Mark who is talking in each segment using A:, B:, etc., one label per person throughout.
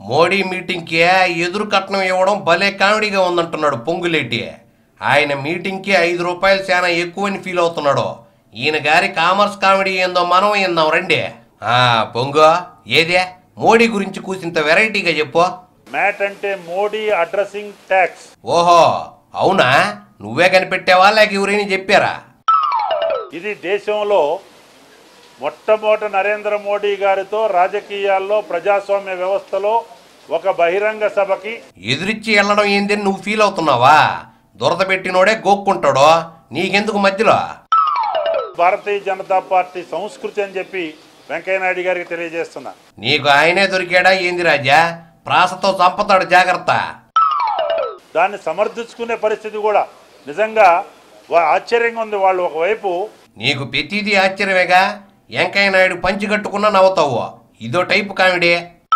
A: మోడీ మీటింగ్కి ఎదురు కట్నం ఇవ్వడం భలే కామెడీగా ఉందంటున్నాడు పొంగులేటి ఆయన మీటింగ్కి ఐదు రూపాయలు చాలా ఎక్కువని ఫీల్ అవుతున్నాడు ఈయన గారి కామర్స్ కామెడీ ఏందో మనం విందాం రండి ఆ పొంగు ఏదే మోడీ గురించి కూసింత వెరైటీగా చెప్పు
B: మ్యాట్ అంటే మోడీ అడ్రసింగ్ ట్యాక్స్
A: ఓహో అవునా నువ్వే కనిపెట్టావా లేక ఎవరైనా చెప్పారా
B: ఇది దేశంలో మొట్టమొదట నరేంద్ర మోడీ గారితో రాజకీయాల్లో ప్రజాస్వామ్య వ్యవస్థలో ఒక బహిరంగ సభకి
A: ఎదురిచ్చి వెళ్ళడం ఏందని నువ్వు ఫీల్ అవుతున్నావా దురద పెట్టినోడే గోక్కుంటాడో నీకెందుకు మధ్యలో
B: భారతీయ జనతా పార్టీ సంస్కృతి అని చెప్పి వెంకయ్యనాయుడు గారికి తెలియజేస్తున్నా
A: నీకు ఆయనే దొరికాడా ఏంది రాజా ప్రాసతో చంపుతాడు జాగ్రత్త
B: దాన్ని సమర్థించుకునే పరిస్థితి కూడా నిజంగా వా- ఆశ్చర్యంగా ఉంది వాళ్ళు ఒకవైపు
A: నీకు ప్రతిదీ ఆశ్చర్యమేగా వెంకయ్య నాయుడు పంచి కట్టుకున్నా నవ్వుతావు ఇదో టైపు కామెడీ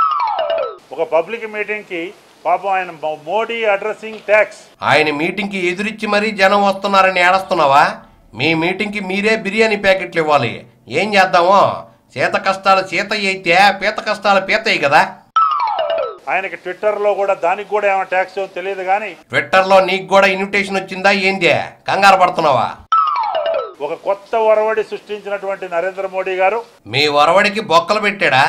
B: ఒక పబ్లిక్ మీటింగ్కి పాపం ఆయన మో- మోడీ అడ్రసింగ్ ట్యాక్స్
A: ఆయన మీటింగ్కి ఎదురిచ్చి మరీ జనం వస్తున్నారని ఏడుస్తున్నావా మీ మీటింగ్కి మీరే బిర్యానీ ప్యాకెట్లు ఇవ్వాలి ఏం చేద్దాము సీత కష్టాలు సీత అయితే పీత కష్టాలు పీతయి కదా
B: ఆయనకి ట్విట్టర్లో కూడా దానికి కూడా ఏమైనా ట్యాక్స్ తెలియదు కానీ
A: ట్విట్టర్లో నీకు కూడా ఇన్విటేషన్ వచ్చిందా ఏందే కంగారు పడుతున్నావా
B: ఒక కొత్త ఒరవడి సృష్టించినటువంటి నరేంద్ర మోడీ గారు
A: మీ వరవడికి బొక్కలు పెట్టాడా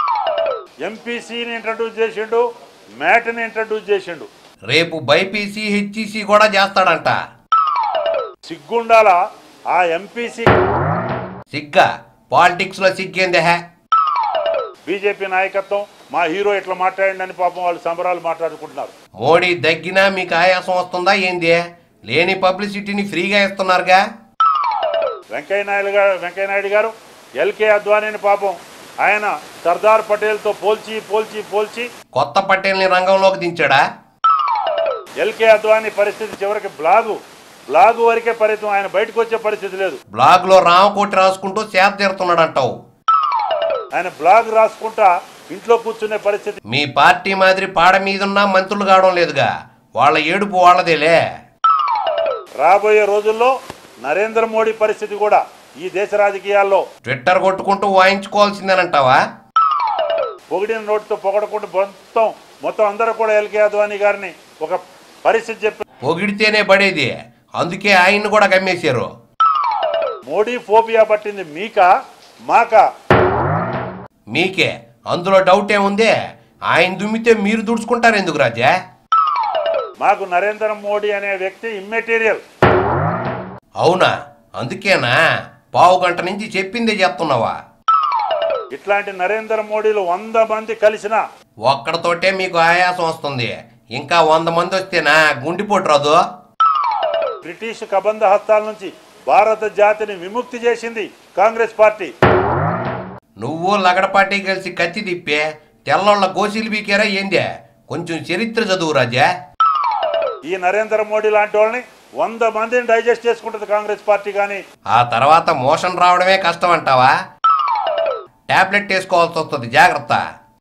B: ఎంపీసీని ఇంట్రడ్యూస్ చేసిండు మ్యాట్ని ఇంట్రడ్యూస్ చేసిండు
A: రేపు బైపీసీ హెచ్ఈసీ కూడా చేస్తాడంట
B: సిగ్గుండాల ఆ ఎంపీసీ
A: సిగ్గా పాలిటిక్స్ లో సిగ్గేందే హే
B: బీజేపీ నాయకత్వం మా హీరో ఇట్లా మాట్లాడిండని పాపం వాళ్ళు సంబరాలు మాట్లాడుకుంటున్నారు
A: మోడీ దగ్గినా మీకు ఆయాసం వస్తుందా ఏంది లేని పబ్లిసిటీని ఫ్రీగా ఇస్తున్నారుగా
B: వెంకయ్య నాయుడు గారు వెంకయ్య నాయుడు గారు ఎల్కే అద్వానీని పాపం ఆయన సర్దార్ పటేల్తో పోల్చి పోల్చి పోల్చి
A: కొత్త పటేల్ని రంగంలోకి దించాడా
B: ఎల్కే అద్వానీ పరిస్థితి చివరికి బ్లాగు బ్లాగు వరకే పరిమితం ఆయన బయటకు వచ్చే పరిస్థితి లేదు
A: బ్లాగ్ లో రామకోటి రాసుకుంటూ చేత తీరుతున్నాడంటావు
B: ఆయన బ్లాగ్ రాసుకుంటా ఇంట్లో కూర్చునే పరిస్థితి
A: మీ పార్టీ మాదిరి పాడ మీదున్నా మంత్రులు కావడం లేదుగా వాళ్ళ ఏడుపు వాళ్ళదేలే
B: రాబోయే రోజుల్లో నరేంద్ర మోడీ పరిస్థితి కూడా ఈ దేశ రాజకీయాల్లో
A: ట్విట్టర్ కొట్టుకుంటూ వాయించుకోవాల్సిందేనంటావా
B: పొగిడిన నోటితో పొగడకుండా మొత్తం మొత్తం అందరూ కూడా ఎల్కే అద్వానీ గారిని ఒక పరిస్థితి చెప్పి
A: పొగిడితేనే పడేది అందుకే ఆయన్ని కూడా కమ్మేశారు
B: మోడీ ఫోబియా పట్టింది మీక మాక
A: మీకే అందులో డౌట్ ఏముంది ఆయన దుమ్మితే మీరు దుడుచుకుంటారు ఎందుకు రాజా
B: మాకు నరేంద్ర మోడీ అనే వ్యక్తి ఇమ్మెటీరియల్
A: అవునా అందుకేనా పావు గంట నుంచి చెప్పిందే చెప్తున్నావా
B: ఇట్లాంటి నరేంద్ర మోడీలు వంద మంది కలిసిన
A: ఒక్కడితోటే మీకు ఆయాసం వస్తుంది ఇంకా వంద మంది వస్తేనా గుండిపోటు రాదు
B: బ్రిటిష్ కబంధ హస్తాల నుంచి భారత జాతిని విముక్తి చేసింది కాంగ్రెస్ పార్టీ
A: నువ్వు లగడపాటి కలిసి కత్తి తిప్పే తెల్లోళ్ళ గోసీలు బీకేరా ఏందే కొంచెం చరిత్ర చదువు రాజా
B: ఈ నరేంద్ర మోడీ లాంటి వాళ్ళని వంద మందిని డైజెస్ట్ చేసుకుంటుంది కాంగ్రెస్ పార్టీ కానీ
A: ఆ తర్వాత మోషన్ రావడమే కష్టం అంటావా టాబ్లెట్ వేసుకోవాల్సి వస్తుంది జాగ్రత్త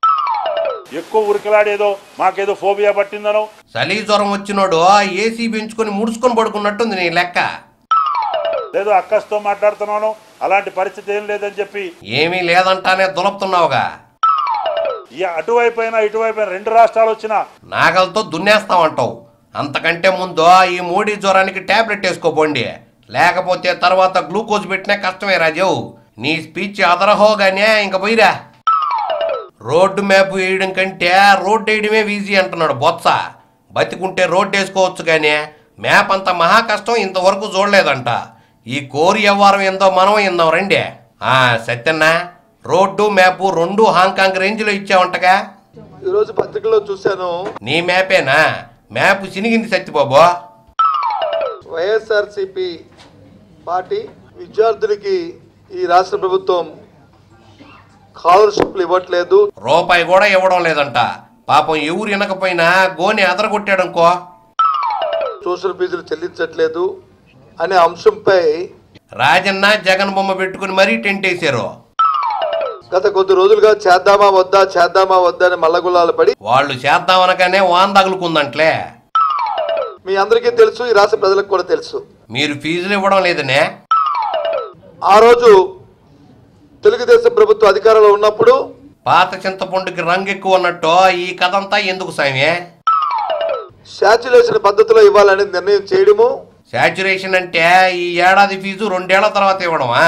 B: ఎక్కువ ఉరికలాడేదో మాకేదో ఫోబియా పట్టిందనో
A: చలి జ్వరం వచ్చినోడు ఏసీ పెంచుకొని ముడుచుకొని పడుకున్నట్టుంది నీ లెక్క
B: లేదో అక్కస్తో మాట్లాడుతున్నాను అలాంటి పరిస్థితి ఏం లేదని చెప్పి
A: ఏమీ లేదంటానే దులపుతున్నావుగా
B: ఈ అటువైపు అయినా ఇటువైపు అయినా రెండు రాష్ట్రాలు వచ్చినా
A: నాగలతో దున్నేస్తామంటావు అంతకంటే ముందు ఈ మోడీ జ్వరానికి టాబ్లెట్ వేసుకోపోండి లేకపోతే తర్వాత గ్లూకోజ్ పెట్టినా కష్టమే రాజు నీ స్పీచ్ అదరహోగానే ఇంక పోయిరా రోడ్డు మ్యాప్ వేయడం కంటే రోడ్డు వేయడమే ఈజీ అంటున్నాడు బొత్స బతికుంటే రోడ్డు వేసుకోవచ్చు కానీ మ్యాప్ అంత మహా కష్టం ఇంతవరకు చూడలేదంట ఈ కోరి వ్యవహారం ఏందో మనం ఇందాం రండి ఆ సత్యన్న రోడ్డు మ్యాపు రెండు హాంకాంగ్ రేంజ్లో ఇచ్చావంటగా
C: ఈరోజు పత్రికలో చూశాను
A: నీ మ్యాపేనా మ్యాప్ చినిగింది సత్యబాబు
C: వైఎస్ఆర్సిపి పార్టీ విద్యార్థులకి ఈ రాష్ట్ర ప్రభుత్వం స్కాలర్షిప్లు ఇవ్వట్లేదు
A: రూపాయి కూడా ఇవ్వడం లేదంట పాపం ఎవరు వినకపోయినా గోని అదరగొట్టాడనుకో
C: ట్యూషన్ ఫీజులు చెల్లించట్లేదు అనే అంశంపై
A: రాజన్న జగన్ బొమ్మ పెట్టుకుని మరీ టెంట్ వేసారు
C: గత కొద్ది రోజులుగా చేద్దామా వద్దా చేద్దామా వద్దా అని మల్లగుల్లాలు పడి
A: వాళ్ళు చేద్దామనగానే వాన్ తగులుకుందంట్లే
C: మీ అందరికీ తెలుసు ఈ రాష్ట్ర ప్రజలకు కూడా తెలుసు
A: మీరు ఫీజులు ఇవ్వడం లేదనే
C: ఆ రోజు తెలుగుదేశం ప్రభుత్వం అధికారంలో ఉన్నప్పుడు
A: పాత చింతపండుకి రంగు ఎక్కువ ఉన్నట్టు ఈ కథ అంతా ఎందుకు సామే
C: శాచ్యులేషన్ పద్ధతిలో ఇవ్వాలని నిర్ణయం చేయడము
A: శాచురేషన్ అంటే ఈ ఏడాది ఫీజు రెండేళ్ల తర్వాత ఇవ్వడమా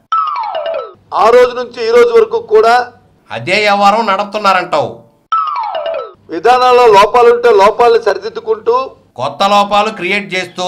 C: ఆ రోజు నుంచి ఈ రోజు వరకు కూడా
A: అదే వ్యవహారం నడుపుతున్నారంటావు
C: విధానాల్లో లోపాలుంటే లోపాలను సరిదిద్దుకుంటూ
A: కొత్త లోపాలు క్రియేట్ చేస్తూ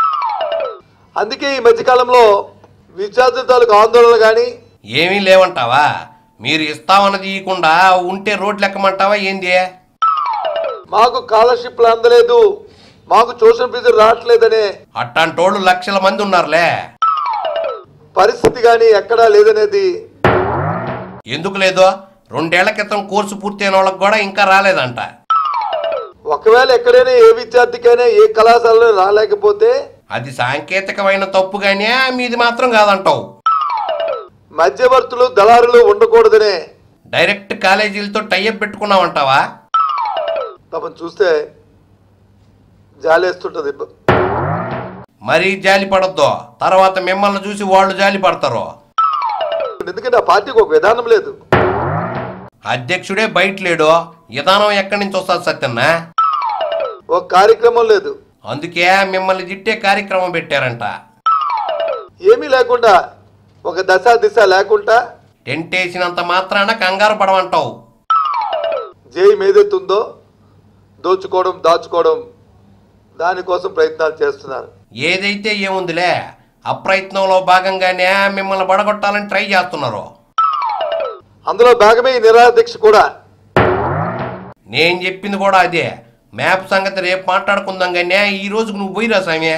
C: అందుకే ఈ మధ్యకాలంలో విద్యార్థుల తాలూకు ఆందోళనలు కానీ
A: ఏమీ లేవంటావా మీరు ఇస్తామన్నది ఇవ్వకుండా ఉంటే రోడ్లు ఎక్కమంటావా ఏంది
C: మాకు స్కాలర్షిప్లు అందలేదు మాకు ట్యూషన్ ఫీజులు రావట్లేదనే
A: అట్టాంటోళ్ళు లక్షల మంది ఉన్నారులే
C: పరిస్థితి కానీ ఎక్కడా లేదనేది
A: ఎందుకు లేదో రెండేళ్ల క్రితం కోర్సు పూర్తయిన వాళ్ళకి కూడా ఇంకా రాలేదంట
C: ఒకవేళ ఎక్కడైనా ఏ విద్యార్థికైనా ఏ కళాశాలలో రాలేకపోతే
A: అది సాంకేతికమైన తప్పుగానే మీది మాత్రం కాదంటావు
C: మధ్యవర్తులు దళారులు ఉండకూడదనే
A: డైరెక్ట్ కాలేజీలతో టైఅప్ పెట్టుకున్నావంటావా
C: తమను చూస్తే జాలేస్తుంటది
A: మరీ జాలి పడద్దు తర్వాత మిమ్మల్ని చూసి వాళ్ళు జాలి పడతారు
C: ఎందుకంటే ఆ పార్టీకి ఒక విధానం లేదు
A: అధ్యక్షుడే బయట లేడు విధానం ఎక్కడి నుంచి వస్తుంది సత్యన్న
C: ఒక కార్యక్రమం లేదు
A: అందుకే మిమ్మల్ని తిట్టే కార్యక్రమం పెట్టారంట
C: ఏమీ లేకుండా ఒక దశ దిశ లేకుండా
A: టెంట్ వేసినంత మాత్రాన కంగారు పడమంటావు
C: జైం ఏదైతుందో దోచుకోవడం దాచుకోవడం దానికోసం ప్రయత్నాలు చేస్తున్నారు
A: ఏదైతే ఏముందిలే అప్రయత్నంలో భాగంగానే మిమ్మల్ని పడగొట్టాలని ట్రై చేస్తున్నారు
C: అందులో భాగమే ఈ నిరాదీక్ష కూడా
A: నేను చెప్పింది కూడా అదే మ్యాప్ సంగతి రేపు మాట్లాడుకుందాం కానీ ఈ రోజుకు నువ్వు పోయిరా సామే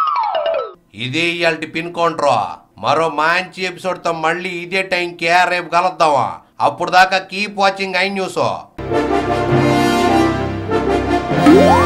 A: ఇదే ఇవాళ పిన్ కౌంటర్ మరో మంచి ఎపిసోడ్తో మళ్ళీ ఇదే టైంకి రేపు కలుద్దామా అప్పుడు దాకా కీప్ వాచింగ్ ఐ న్యూస్